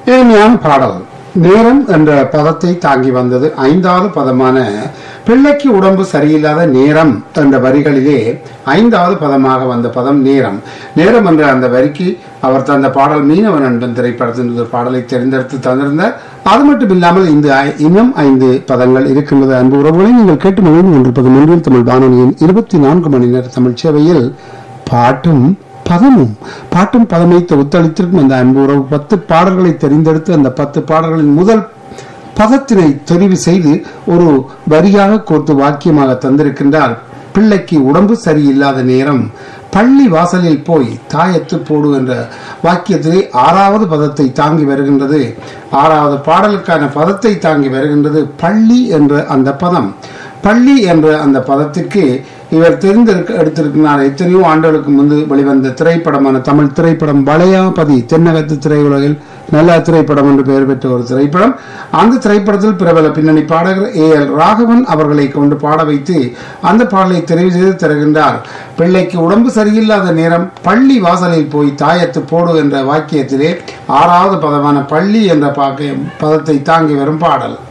இனிமையான பாடல் நேரம் என்ற பதத்தை தாங்கி வந்தது ஐந்தாவது பதமான பிள்ளைக்கு உடம்பு சரியில்லாத நேரம் என்ற வரிகளிலே ஐந்தாவது பதமாக வந்த பதம் நேரம் நேரம் என்ற அந்த வரிக்கு அவர் தந்த பாடல் மீனவன் என்பன் திரைப்படத்தின் ஒரு பாடலை தேர்ந்தெடுத்து தந்திருந்தார் அது மட்டும் இல்லாமல் இந்த ஐ- இன்னும் ஐந்து பதங்கள் இருக்கின்றது அன்பு உறவுகளை நீங்கள் கேட்டு மகிழ்ந்து கொண்டிருப்பது முன்னில் தமிழ் வானொலியின் இருபத்தி நான்கு மணி நேர தமிழ் சேவையில் பாட்டும் பதமும் பாட்டும் பதமை தொகுத்தளித்திருக்கும் அந்த அன்பு உறவு பத்து பாடல்களை தெரிந்தெடுத்து அந்த பத்து பாடல்களின் முதல் பதத்தினை தெரிவு செய்து ஒரு வரியாக கோர்த்து வாக்கியமாக தந்திருக்கின்றார் பிள்ளைக்கு உடம்பு சரியில்லாத நேரம் பள்ளி வாசலில் போய் தாயத்து போடு என்ற வாக்கியத்திலே ஆறாவது பதத்தை தாங்கி வருகின்றது ஆறாவது பாடலுக்கான பதத்தை தாங்கி வருகின்றது பள்ளி என்ற அந்த பதம் பள்ளி என்ற அந்த பதத்திற்கு இவர் தெரிந்திருக்க எடுத்திருக்கிறார் எத்தனையோ ஆண்டுகளுக்கு முன்பு வெளிவந்த திரைப்படமான தமிழ் திரைப்படம் வளையாபதி தென்னகத்து திரையுலகில் நல்ல திரைப்படம் என்று பெயர் பெற்ற ஒரு திரைப்படம் அந்த திரைப்படத்தில் பிரபல பின்னணி பாடகர் ஏ எல் ராகவன் அவர்களை கொண்டு பாட வைத்து அந்த பாடலை தெரிவு செய்து தருகின்றார் பிள்ளைக்கு உடம்பு சரியில்லாத நேரம் பள்ளி வாசலில் போய் தாயத்து போடு என்ற வாக்கியத்திலே ஆறாவது பதமான பள்ளி என்ற பாக்க- பதத்தை தாங்கி வரும் பாடல்